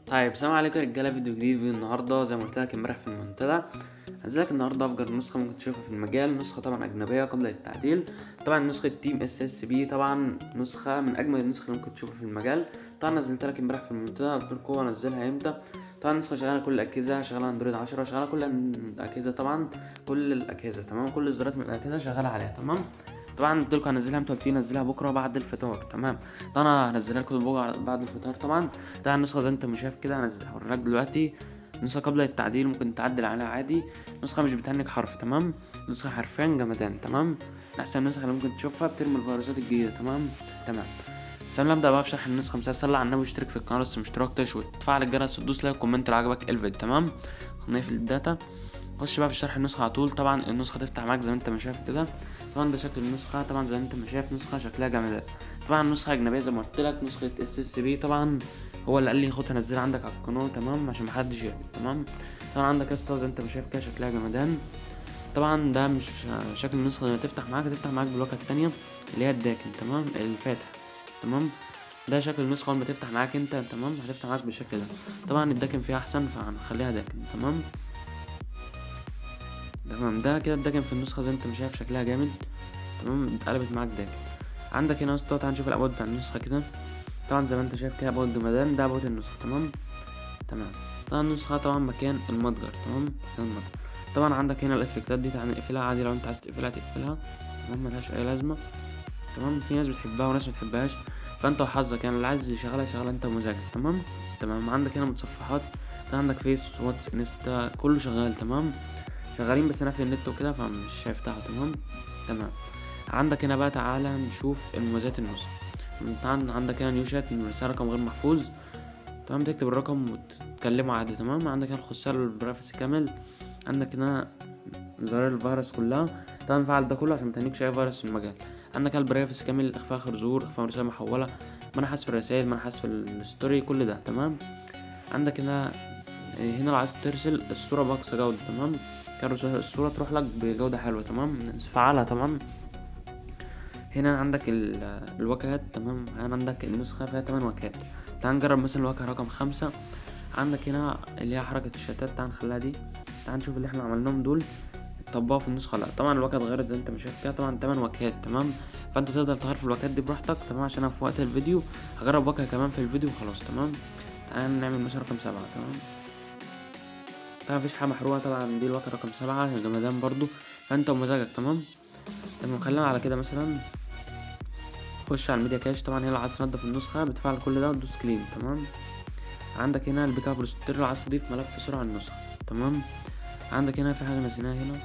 طيب السلام عليكم يا رجاله فيديو جديد فيديو النهارده زي ما قلت لك امبارح في المنتدى هنزلك النهارده افجر نسخه ممكن تشوفها في المجال نسخه طبعا اجنبيه قبل التعديل طبعا نسخه تيم اس اس بي طبعا نسخه من اجمل النسخ اللي ممكن تشوفها في المجال طبعا نزلت لك امبارح في المنتدى قلت لكم انزلها امتى طبعا النسخه شغاله كل الاجهزه شغاله اندرويد 10 شغاله كل الاجهزه طبعا كل الاجهزه تمام كل الاصدارات من الاجهزه شغاله عليها تمام طبعا قلت لكم هنزلها امتى قلت لي نزلها بكره بعد الفطار تمام طبعا انا هنزلها لكم بكره بعد الفطار طبعا طبعا النسخه زي انت ما شايف كده هنزلها هوريها لك دلوقتي نسخه قبل التعديل ممكن تعدل عليها عادي نسخه مش بتهنك حرف تمام نسخه حرفيا جمدان تمام احسن نسخه اللي ممكن تشوفها بترمي الفيروسات الجديده تمام تمام سلام نبدا بقى في شرح النسخه مساء صلي على النبي واشترك في القناه لسه مشتركتش وتفعل الجرس وتدوس لايك وكومنت لو عجبك الفيديو تمام نقفل الداتا نخش بقى في شرح النسخه على طول طبعا النسخه تفتح معاك زي ما انت ما شايف كده طبعا ده شكل النسخه طبعا زي ما انت ما شايف نسخه شكلها جميله طبعا نسخه اجنبيه زي ما قلت لك نسخه اس اس بي طبعا هو اللي قال لي خدها نزلها عندك على القناه تمام عشان محدش يعمل تمام طبعا عندك اسطى زي انت ما شايف كده شكلها جمدان طبعا ده مش شكل النسخه لما تفتح معاك هتفتح معاك بالواجهه التانية اللي هي الداكن تمام الفاتح تمام ده شكل النسخه اول ما تفتح معاك انت تمام هتفتح معاك بالشكل ده طبعا الداكن فيها احسن فهنخليها داكن تمام تمام ده كده الداكن في النسخه زي انت ما شايف شكلها جامد تمام اتقلبت معاك داكن عندك هنا اسطى تعال نشوف الابواب بتاع النسخه كده طبعا زي ما انت شايف كده ابواب جمدان ده ابواب النسخه تمام تمام طبعا النسخه طبعا مكان المتجر تمام مكان المتجر طبعا عندك هنا الافكتات دي تعال نقفلها عادي لو انت عايز تقفلها تقفلها تمام ملهاش اي لازمه تمام في ناس بتحبها وناس متحبهاش فانت وحظك يعني اللي عايز يشغلها يشغلها انت ومزاجك تمام تمام عندك هنا متصفحات عندك فيس واتس انستا كله شغال تمام شغالين بس انا في النت وكده فمش هيفتحوا تمام تمام عندك هنا بقى تعالى نشوف المميزات النسخة طبعا عندك هنا نيو شات رسالة رقم غير محفوظ تمام تكتب الرقم وتكلمه عادي تمام عندك هنا الخصائص البرايفسي كامل عندك هنا زرار الفيروس كلها طبعا فعل ده كله عشان متهنيكش اي فيروس في المجال عندك هنا البرايفسي كامل اخفاء خرزور اخفاء رسالة محولة منع حذف الرسائل منع حذف الستوري كل ده تمام عندك هنا هنا لو عايز ترسل الصورة بأقصى جودة تمام كان الصورة تروح لك بجودة حلوة تمام فعلها طبعا هنا عندك الواجهات تمام هنا عندك النسخة فيها تمن واجهات تعال نجرب مثلا الواجهة رقم خمسة عندك هنا اللي هي حركة الشتات تعال نخليها دي تعال نشوف اللي احنا عملناهم دول طبقوا في النسخة لا طبعا الواجهة اتغيرت زي انت ما شايف كده طبعا تمن واجهات تمام فانت تقدر تغير في الواجهات دي براحتك تمام عشان انا في وقت الفيديو هجرب واجهة كمان في الفيديو وخلاص تمام تعال نعمل مثلا رقم سبعة تمام طبعا مفيش حاجة محروقة طبعا دي الواقع رقم سبعة جمدان برضو فانت ومزاجك تمام تمام خلينا على كده مثلا خش على الميديا كاش طبعا هنا لو عايز تنضف النسخة بتفعل كل ده وتدوس كلين تمام عندك هنا البيك اب ريستور لو عايز تضيف ملف سرعة النسخة تمام عندك هنا في حاجة نسيناها هنا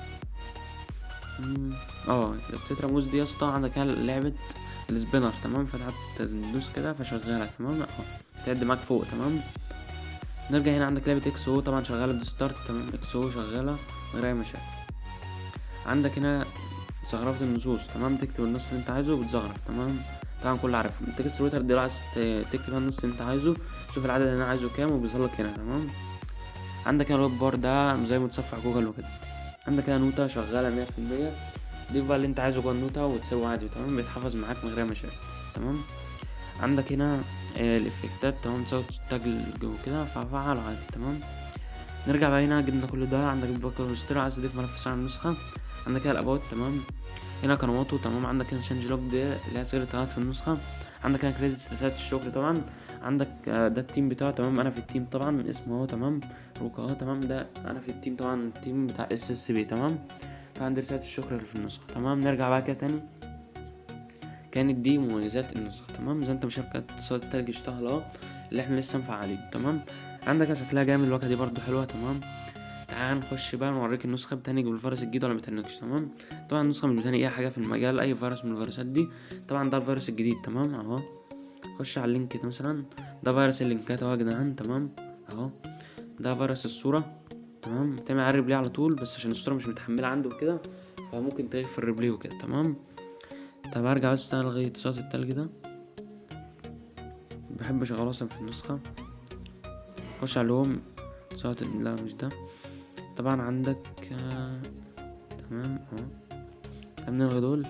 اه السترا موز دي يا اسطى عندك هنا لعبة السبينر تمام فتحط تدوس كده فشغالة تمام اه تعد معاك فوق تمام نرجع هنا عندك لعبة اكس او طبعا شغالة بستارت تمام اكس او شغالة من غير اي مشاكل عندك هنا زخرفة النصوص تمام تكتب النص اللي انت عايزه وبتزخرف تمام طبعا كل عارف تكست روتر دي لو عايز تكتب النص اللي انت عايزه شوف العدد اللي انا عايزه كام وبيظهر لك هنا تمام عندك هنا الويب بار ده زي متصفح جوجل وكده عندك هنا نوتة شغالة مية في المية ضيف بقى اللي انت عايزه جوه النوتة وتسوي عادي تمام بيتحفظ معاك من غير مشاكل تمام عندك هنا الافكتات تمام تسوي تاج وكده ففعل عادي تمام نرجع بقى هنا جبنا كل ده عندك الباكر ريستور عايز تضيف ملف سعر النسخة عندك هنا الاباوت تمام هنا قنواته تمام عندك هنا شانج لوج دي اللي هي صيغة القنوات في النسخة عندك هنا كريدتس رسالة الشكر طبعا عندك ده التيم بتاعه تمام انا في التيم طبعا من اسمه اهو تمام روكا اهو تمام ده انا في التيم طبعا التيم بتاع اس اس بي تمام فعندي رسالة الشكر اللي في النسخة تمام نرجع بقى كده تاني كانت دي مميزات النسخة تمام زي انت مش شايف كانت اتصال التلج اشتغل اهو اللي احنا لسه مفعلين تمام عندك شكلها جامد الواجهة دي برضو حلوة تمام تعال نخش بقى نوريك النسخة بتهنج بالفيروس الجديد ولا متهنجش تمام طبعا النسخة مش بتهنج اي حاجة في المجال اي فيروس من الفيروسات دي طبعا ده الفيروس الجديد تمام اهو خش على اللينك ده مثلا ده فيروس اللينكات اهو يا جدعان تمام اهو ده فيروس الصورة تمام تعمل على الريبلاي على طول بس عشان الصورة مش متحملة عنده وكده فممكن تغير في الريبلاي وكده تمام طب ارجع بس الغي صوت التلج ده بحب اشغله اصلا في النسخة خش على الهوم صوت لا مش ده طبعا عندك آه... تمام اهو هنلغي دول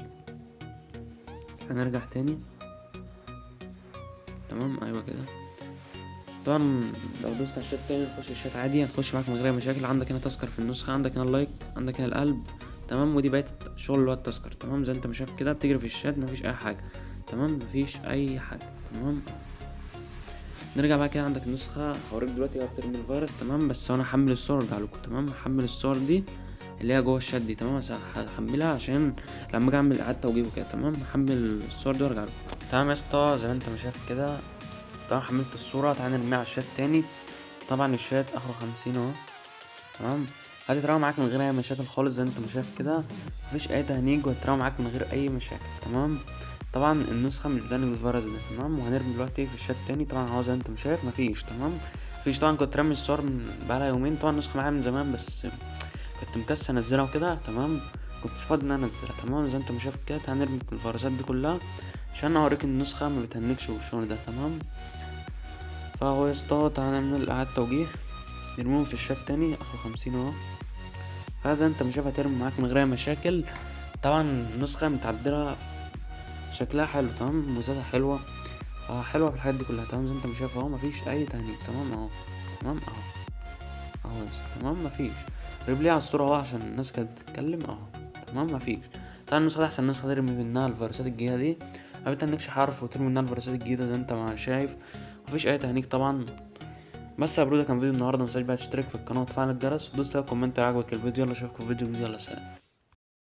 هنرجع تاني تمام ايوه كده طبعا لو دوست على الشات تاني تخش الشات عادي هتخش معاك من غير أي مشاكل عندك هنا تذكر في النسخة عندك هنا اللايك عندك هنا القلب تمام ودي بقت الشغل اللي هو التذكر تمام زي انت ما شايف كده بتجري في الشات مفيش اي حاجة تمام مفيش اي حاجة تمام نرجع بقى كده عندك النسخة هوريك دلوقتي هو بترمي الفيروس تمام بس انا هحمل الصور وارجع لكم تمام هحمل الصور دي اللي هي جوه الشات دي تمام بس هحملها عشان لما اجي اعمل اعادة توجيه وكده تمام هحمل الصور دي وارجع لكم تمام يا اسطى زي ما انت ما شايف كده طبعا حملت الصورة تعالى نرميها على الشات تاني طبعا الشات اخره خمسين اهو تمام هتتراوى معاك من غير اي مشاكل خالص زي انت ما شايف كده مفيش اي تهنيج وهتتراوى معاك من غير اي مشاكل تمام طبعا النسخه مش بتداني بالفيروس ده تمام وهنرمي دلوقتي في الشات تاني طبعا اهو زي انت ما شايف مفيش تمام مفيش طبعا كنت رامي الصور من بقالها يومين طبعا النسخه معايا من زمان بس كنت مكسل انزلها وكده تمام كنتش فاضي ان انا انزلها تمام زي انت ما شايف كده هنرمي الفيروسات دي كلها عشان اوريك النسخه ما بتهنكش والشغل ده تمام فهو يا اسطى تعالى نعمل اعادة توجيه نرميهم في الشات تاني اخو خمسين اهو فزي انت مش شايف هترمي معاك من غير أي مشاكل طبعا النسخة متعدلة شكلها حلو تمام ميزاتها حلوة اه حلوة في الحاجات دي كلها تمام زي انت مش شايف اهو مفيش اي تهنيج تمام اهو تمام اهو اهو يا اسطى تمام مفيش ريبلي على الصورة اهو عشان الناس كانت بتتكلم اهو تمام مفيش طبعا النسخة دي احسن نسخة ترمي منها الفيروسات الجديدة دي ما بتهنكش حرف وترمي منها الفيروسات الجديدة زي انت ما شايف مفيش اي تهنيج طبعا بس يا برو ده كان فيديو النهارده متنساش بقى تشترك في القناه وتفعل الجرس ودوس لايك وكومنت عجبك الفيديو يلا اشوفكم في فيديو جديد يلا سلام